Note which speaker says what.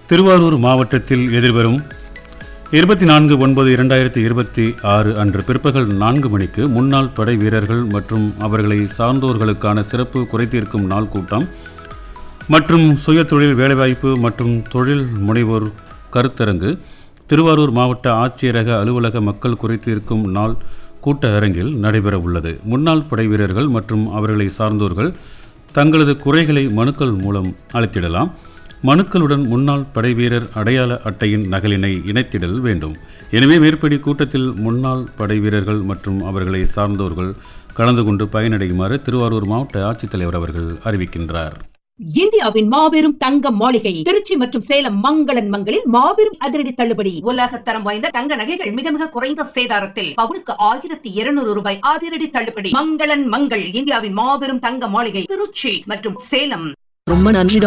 Speaker 1: திருவாரூர் மாவட்டத்தில் எதிர்வரும் இருபத்தி நான்கு ஒன்பது இரண்டாயிரத்தி இருபத்தி ஆறு அன்று பிற்பகல் நான்கு மணிக்கு முன்னாள் படை வீரர்கள் மற்றும் அவர்களை சார்ந்தோர்களுக்கான சிறப்பு குறைதீர்க்கும் நாள் கூட்டம் மற்றும் சுயதொழில் வேலைவாய்ப்பு மற்றும் தொழில் முனைவோர் கருத்தரங்கு திருவாரூர் மாவட்ட ஆட்சியரக அலுவலக மக்கள் குறைதீர்க்கும் நாள் கூட்ட அரங்கில் நடைபெற உள்ளது முன்னாள் படை வீரர்கள் மற்றும் அவர்களை சார்ந்தோர்கள் தங்களது குறைகளை மனுக்கள் மூலம் அளித்திடலாம் மனுக்களுடன் முன்னாள் படைவீரர் அடையாள அட்டையின் நகலினை இணைத்திடல் வேண்டும் எனவே மேற்படி கூட்டத்தில் முன்னாள் படைவீரர்கள் மற்றும் அவர்களை சார்ந்தோர்கள் கலந்து கொண்டு பயனடையுமாறு திருவாரூர் மாவட்ட ஆட்சித்தலைவர் அவர்கள் அறிவிக்கின்றார்
Speaker 2: இந்தியாவின் மாபெரும் தங்க மாளிகை திருச்சி மற்றும் சேலம் மங்களன் மங்களில் மாபெரும் அதிரடி தள்ளுபடி
Speaker 3: உலக தரம் வாய்ந்த தங்க நகைகள் மிக மிக குறைந்த சேதாரத்தில் பவுனுக்கு ஆயிரத்தி இருநூறு ரூபாய் அதிரடி தள்ளுபடி மங்களன் மங்கள் இந்தியாவின் மாபெரும் தங்க மாளிகை திருச்சி மற்றும் சேலம்
Speaker 4: ரொம்ப நன்றி